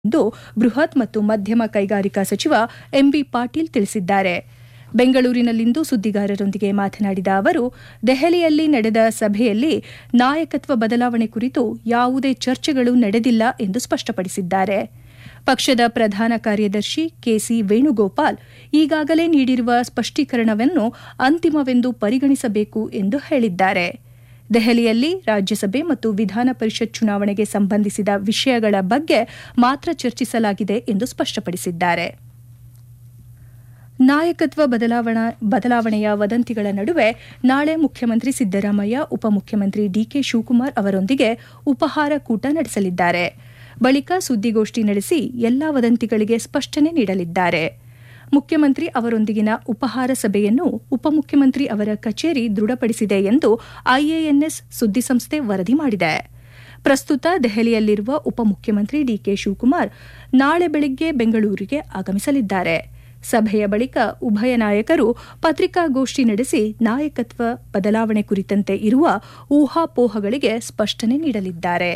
ಎಂದು ಬೃಹತ್ ಮತ್ತು ಮಧ್ಯಮ ಕೈಗಾರಿಕಾ ಸಚಿವ ಎಂಬಿ ಪಾಟೀಲ್ ತಿಳಿಸಿದ್ದಾರೆ ಬೆಂಗಳೂರಿನಲ್ಲಿಂದು ಸುದ್ದಿಗಾರರೊಂದಿಗೆ ಮಾತನಾಡಿದ ಅವರು ದೆಹಲಿಯಲ್ಲಿ ನಡೆದ ಸಭೆಯಲ್ಲಿ ನಾಯಕತ್ವ ಬದಲಾವಣೆ ಕುರಿತು ಯಾವುದೇ ಚರ್ಚೆಗಳು ನಡೆದಿಲ್ಲ ಎಂದು ಸ್ಪಷ್ಟಪಡಿಸಿದ್ದಾರೆ ಪಕ್ಷದ ಪ್ರಧಾನ ಕಾರ್ಯದರ್ಶಿ ಕೆಸಿ ವೇಣುಗೋಪಾಲ್ ಈಗಾಗಲೇ ನೀಡಿರುವ ಸ್ಪಷ್ಟೀಕರಣವನ್ನು ಅಂತಿಮವೆಂದು ಪರಿಗಣಿಸಬೇಕು ಎಂದು ಹೇಳಿದ್ದಾರೆ ದೆಹಲಿಯಲ್ಲಿ ರಾಜ್ಯಸಭೆ ಮತ್ತು ವಿಧಾನ ಪರಿಷತ್ ಚುನಾವಣೆಗೆ ಸಂಬಂಧಿಸಿದ ವಿಷಯಗಳ ಬಗ್ಗೆ ಮಾತ್ರ ಚರ್ಚಿಸಲಾಗಿದೆ ಎಂದು ಸ್ಪಷ್ಟಪಡಿಸಿದ್ದಾರೆ ನಾಯಕತ್ವ ಬದಲಾವಣಾ ಬದಲಾವಣೆಯ ವದಂತಿಗಳ ನಡುವೆ ನಾಳೆ ಮುಖ್ಯಮಂತ್ರಿ ಸಿದ್ದರಾಮಯ್ಯ ಉಪಮುಖ್ಯಮಂತ್ರಿ ಡಿಕೆ ಶಿವಕುಮಾರ್ ಅವರೊಂದಿಗೆ ಉಪಹಾರ ಕೂಟ ನಡೆಸಲಿದ್ದಾರೆ ಬಳಿಕ ಸುದ್ದಿಗೋಷ್ಠಿ ನಡೆಸಿ ಎಲ್ಲಾ ವದಂತಿಗಳಿಗೆ ಸ್ಪಷ್ಟನೆ ನೀಡಲಿದ್ದಾರೆ ಮುಖ್ಯಮಂತ್ರಿ ಅವರೊಂದಿಗಿನ ಉಪಹಾರ ಸಭೆಯನ್ನು ಉಪಮುಖ್ಯಮಂತ್ರಿ ಅವರ ಕಚೇರಿ ದೃಢಪಡಿಸಿದೆ ಎಂದು ಐಎಎನ್ಎಸ್ ಸುದ್ದಿಸಂಸ್ಥೆ ವರದಿ ಮಾಡಿದೆ ಪ್ರಸ್ತುತ ದೆಹಲಿಯಲ್ಲಿರುವ ಉಪಮುಖ್ಯಮಂತ್ರಿ ಡಿಕೆ ಶಿವಕುಮಾರ್ ನಾಳೆ ಬೆಳಗ್ಗೆ ಬೆಂಗಳೂರಿಗೆ ಆಗಮಿಸಲಿದ್ದಾರೆ ಸಭೆಯ ಬಳಿಕ ಉಭಯ ನಾಯಕರು ಪತ್ರಿಕಾಗೋಷ್ಠಿ ನಡೆಸಿ ನಾಯಕತ್ವ ಬದಲಾವಣೆ ಕುರಿತಂತೆ ಇರುವ ಊಹಾಪೋಹಗಳಿಗೆ ಸ್ಪಷ್ಟನೆ ನೀಡಲಿದ್ದಾರೆ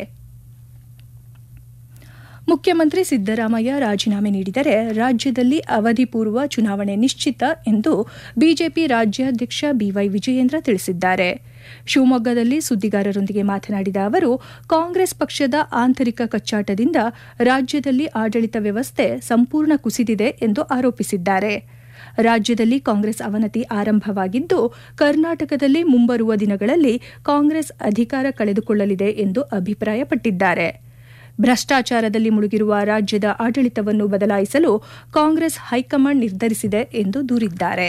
ಮುಖ್ಯಮಂತ್ರಿ ಸಿದ್ದರಾಮಯ್ಯ ರಾಜೀನಾಮೆ ನೀಡಿದರೆ ರಾಜ್ಯದಲ್ಲಿ ಅವಧಿಪೂರ್ವ ಚುನಾವಣೆ ನಿಶ್ಚಿತ ಎಂದು ಬಿಜೆಪಿ ರಾಜ್ಯಾಧ್ಯಕ್ಷ ಬಿವೈ ವಿಜಯೇಂದ್ರ ತಿಳಿಸಿದ್ದಾರೆ ಶಿವಮೊಗ್ಗದಲ್ಲಿ ಸುದ್ದಿಗಾರರೊಂದಿಗೆ ಮಾತನಾಡಿದ ಅವರು ಕಾಂಗ್ರೆಸ್ ಪಕ್ಷದ ಆಂತರಿಕ ಕಚ್ಚಾಟದಿಂದ ರಾಜ್ಯದಲ್ಲಿ ಆಡಳಿತ ವ್ಯವಸ್ಥೆ ಸಂಪೂರ್ಣ ಕುಸಿದಿದೆ ಎಂದು ಆರೋಪಿಸಿದ್ದಾರೆ ರಾಜ್ಯದಲ್ಲಿ ಕಾಂಗ್ರೆಸ್ ಅವನತಿ ಆರಂಭವಾಗಿದ್ದು ಕರ್ನಾಟಕದಲ್ಲಿ ಮುಂಬರುವ ದಿನಗಳಲ್ಲಿ ಕಾಂಗ್ರೆಸ್ ಅಧಿಕಾರ ಕಳೆದುಕೊಳ್ಳಲಿದೆ ಎಂದು ಅಭಿಪ್ರಾಯಪಟ್ಟಿದ್ದಾರೆ ಭ್ರಷ್ಟಾಚಾರದಲ್ಲಿ ಮುಳುಗಿರುವ ರಾಜ್ಯದ ಆಡಳಿತವನ್ನು ಬದಲಾಯಿಸಲು ಕಾಂಗ್ರೆಸ್ ಹೈಕಮಾಂಡ್ ನಿರ್ಧರಿಸಿದೆ ಎಂದು ದೂರಿದ್ದಾರೆ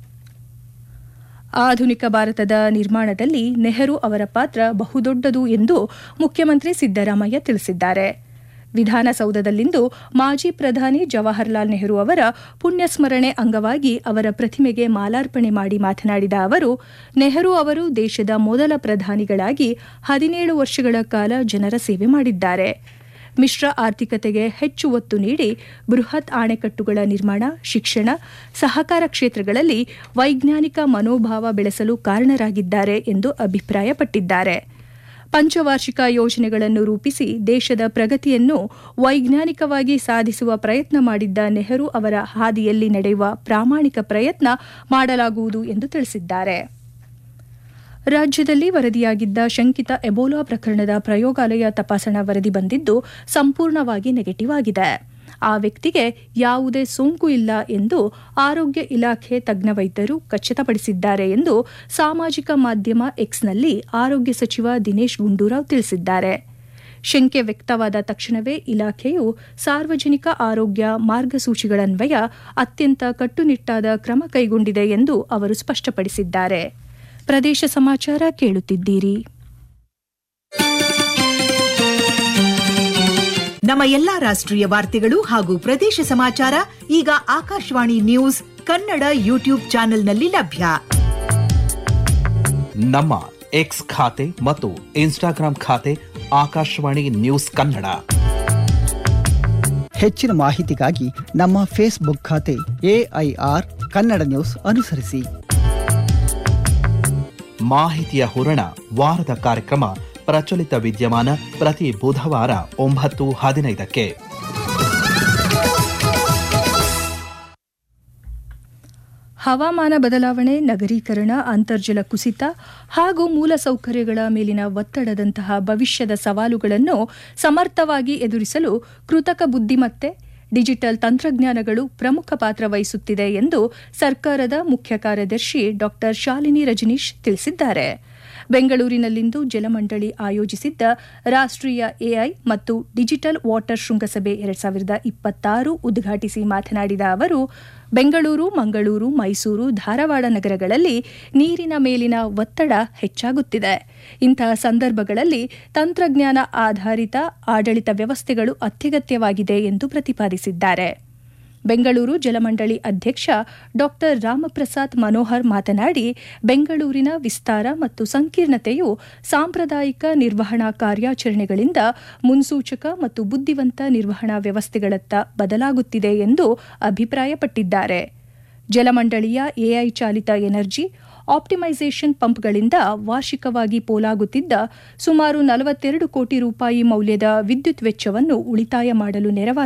ಆಧುನಿಕ ಭಾರತದ ನಿರ್ಮಾಣದಲ್ಲಿ ನೆಹರು ಅವರ ಪಾತ್ರ ಬಹುದೊಡ್ಡದು ಎಂದು ಮುಖ್ಯಮಂತ್ರಿ ಸಿದ್ದರಾಮಯ್ಯ ತಿಳಿಸಿದ್ದಾರೆ ವಿಧಾನಸೌಧದಲ್ಲಿಂದು ಮಾಜಿ ಪ್ರಧಾನಿ ಜವಾಹರ್ಲಾಲ್ ನೆಹರು ಅವರ ಪುಣ್ಯಸ್ಮರಣೆ ಅಂಗವಾಗಿ ಅವರ ಪ್ರತಿಮೆಗೆ ಮಾಲಾರ್ಪಣೆ ಮಾಡಿ ಮಾತನಾಡಿದ ಅವರು ನೆಹರು ಅವರು ದೇಶದ ಮೊದಲ ಪ್ರಧಾನಿಗಳಾಗಿ ಹದಿನೇಳು ವರ್ಷಗಳ ಕಾಲ ಜನರ ಸೇವೆ ಮಾಡಿದ್ದಾರೆ ಮಿಶ್ರ ಆರ್ಥಿಕತೆಗೆ ಹೆಚ್ಚು ಒತ್ತು ನೀಡಿ ಬೃಹತ್ ಅಣೆಕಟ್ಟುಗಳ ನಿರ್ಮಾಣ ಶಿಕ್ಷಣ ಸಹಕಾರ ಕ್ಷೇತ್ರಗಳಲ್ಲಿ ವೈಜ್ಞಾನಿಕ ಮನೋಭಾವ ಬೆಳೆಸಲು ಕಾರಣರಾಗಿದ್ದಾರೆ ಎಂದು ಅಭಿಪ್ರಾಯಪಟ್ಟಿದ್ದಾರೆ ಪಂಚವಾರ್ಷಿಕ ಯೋಜನೆಗಳನ್ನು ರೂಪಿಸಿ ದೇಶದ ಪ್ರಗತಿಯನ್ನು ವೈಜ್ಞಾನಿಕವಾಗಿ ಸಾಧಿಸುವ ಪ್ರಯತ್ನ ಮಾಡಿದ್ದ ನೆಹರು ಅವರ ಹಾದಿಯಲ್ಲಿ ನಡೆಯುವ ಪ್ರಾಮಾಣಿಕ ಪ್ರಯತ್ನ ಮಾಡಲಾಗುವುದು ಎಂದು ತಿಳಿಸಿದ್ದಾರೆ ರಾಜ್ಯದಲ್ಲಿ ವರದಿಯಾಗಿದ್ದ ಶಂಕಿತ ಎಬೋಲಾ ಪ್ರಕರಣದ ಪ್ರಯೋಗಾಲಯ ತಪಾಸಣಾ ವರದಿ ಬಂದಿದ್ದು ಸಂಪೂರ್ಣವಾಗಿ ನೆಗೆಟಿವ್ ಆಗಿದೆ ಆ ವ್ಯಕ್ತಿಗೆ ಯಾವುದೇ ಸೋಂಕು ಇಲ್ಲ ಎಂದು ಆರೋಗ್ಯ ಇಲಾಖೆ ತಜ್ಞ ವೈದ್ಯರು ಖಚಿತಪಡಿಸಿದ್ದಾರೆ ಎಂದು ಸಾಮಾಜಿಕ ಮಾಧ್ಯಮ ಎಕ್ಸ್ನಲ್ಲಿ ಆರೋಗ್ಯ ಸಚಿವ ದಿನೇಶ್ ಗುಂಡೂರಾವ್ ತಿಳಿಸಿದ್ದಾರೆ ಶಂಕೆ ವ್ಯಕ್ತವಾದ ತಕ್ಷಣವೇ ಇಲಾಖೆಯು ಸಾರ್ವಜನಿಕ ಆರೋಗ್ಯ ಮಾರ್ಗಸೂಚಿಗಳನ್ವಯ ಅತ್ಯಂತ ಕಟ್ಟುನಿಟ್ಟಾದ ಕ್ರಮ ಕೈಗೊಂಡಿದೆ ಎಂದು ಅವರು ಸ್ಪಷ್ಟಪಡಿಸಿದ್ದಾರೆ ಪ್ರದೇಶ ಸಮಾಚಾರ ಕೇಳುತ್ತಿದ್ದೀರಿ ನಮ್ಮ ಎಲ್ಲಾ ರಾಷ್ಟ್ರೀಯ ವಾರ್ತೆಗಳು ಹಾಗೂ ಪ್ರದೇಶ ಸಮಾಚಾರ ಈಗ ಆಕಾಶವಾಣಿ ನ್ಯೂಸ್ ಕನ್ನಡ ಯೂಟ್ಯೂಬ್ ಚಾನೆಲ್ನಲ್ಲಿ ಲಭ್ಯ ನಮ್ಮ ಎಕ್ಸ್ ಖಾತೆ ಮತ್ತು ಇನ್ಸ್ಟಾಗ್ರಾಂ ಖಾತೆ ಆಕಾಶವಾಣಿ ನ್ಯೂಸ್ ಕನ್ನಡ ಹೆಚ್ಚಿನ ಮಾಹಿತಿಗಾಗಿ ನಮ್ಮ ಫೇಸ್ಬುಕ್ ಖಾತೆ ಎಐಆರ್ ಕನ್ನಡ ನ್ಯೂಸ್ ಅನುಸರಿಸಿ ಮಾಹಿತಿಯ ಹೂರಣ ವಾರದ ಕಾರ್ಯಕ್ರಮ ಪ್ರಚಲಿತ ವಿದ್ಯಮಾನ ಪ್ರತಿ ಬುಧವಾರ ಒಂಬತ್ತು ಹದಿನೈದಕ್ಕೆ ಹವಾಮಾನ ಬದಲಾವಣೆ ನಗರೀಕರಣ ಅಂತರ್ಜಲ ಕುಸಿತ ಹಾಗೂ ಮೂಲಸೌಕರ್ಯಗಳ ಮೇಲಿನ ಒತ್ತಡದಂತಹ ಭವಿಷ್ಯದ ಸವಾಲುಗಳನ್ನು ಸಮರ್ಥವಾಗಿ ಎದುರಿಸಲು ಕೃತಕ ಬುದ್ದಿಮತ್ತೆ ಡಿಜಿಟಲ್ ತಂತ್ರಜ್ಞಾನಗಳು ಪ್ರಮುಖ ಪಾತ್ರ ವಹಿಸುತ್ತಿದೆ ಎಂದು ಸರ್ಕಾರದ ಮುಖ್ಯ ಕಾರ್ಯದರ್ಶಿ ಡಾ ಶಾಲಿನಿ ರಜನೀಶ್ ತಿಳಿಸಿದ್ದಾರೆ ಬೆಂಗಳೂರಿನಲ್ಲಿಂದು ಜಲಮಂಡಳಿ ಆಯೋಜಿಸಿದ್ದ ರಾಷ್ಟ್ರೀಯ ಎಐ ಮತ್ತು ಡಿಜಿಟಲ್ ವಾಟರ್ ಶೃಂಗಸಭೆ ಎರಡ್ ಸಾವಿರದ ಇಪ್ಪತ್ತಾರು ಉದ್ಘಾಟಿಸಿ ಮಾತನಾಡಿದ ಅವರು ಬೆಂಗಳೂರು ಮಂಗಳೂರು ಮೈಸೂರು ಧಾರವಾಡ ನಗರಗಳಲ್ಲಿ ನೀರಿನ ಮೇಲಿನ ಒತ್ತಡ ಹೆಚ್ಚಾಗುತ್ತಿದೆ ಇಂತಹ ಸಂದರ್ಭಗಳಲ್ಲಿ ತಂತ್ರಜ್ಞಾನ ಆಧಾರಿತ ಆಡಳಿತ ವ್ಯವಸ್ಥೆಗಳು ಅತ್ಯಗತ್ಯವಾಗಿದೆ ಎಂದು ಪ್ರತಿಪಾದಿಸಿದ್ದಾರೆ ಬೆಂಗಳೂರು ಜಲಮಂಡಳಿ ಅಧ್ಯಕ್ಷ ಡಾ ರಾಮಪ್ರಸಾದ್ ಮನೋಹರ್ ಮಾತನಾಡಿ ಬೆಂಗಳೂರಿನ ವಿಸ್ತಾರ ಮತ್ತು ಸಂಕೀರ್ಣತೆಯು ಸಾಂಪ್ರದಾಯಿಕ ನಿರ್ವಹಣಾ ಕಾರ್ಯಾಚರಣೆಗಳಿಂದ ಮುನ್ಸೂಚಕ ಮತ್ತು ಬುದ್ಧಿವಂತ ನಿರ್ವಹಣಾ ವ್ಯವಸ್ಥೆಗಳತ್ತ ಬದಲಾಗುತ್ತಿದೆ ಎಂದು ಅಭಿಪ್ರಾಯಪಟ್ಟಿದ್ದಾರೆ ಜಲಮಂಡಳಿಯ ಎಐ ಚಾಲಿತ ಎನರ್ಜಿ ಆಪ್ಟಿಮೈಸೇಷನ್ ಪಂಪ್ಗಳಿಂದ ವಾರ್ಷಿಕವಾಗಿ ಪೋಲಾಗುತ್ತಿದ್ದ ಸುಮಾರು ನಲವತ್ತೆರಡು ಕೋಟಿ ರೂಪಾಯಿ ಮೌಲ್ಯದ ವಿದ್ಯುತ್ ವೆಚ್ಚವನ್ನು ಉಳಿತಾಯ ಮಾಡಲು ನೆರವಾಗಿದೆ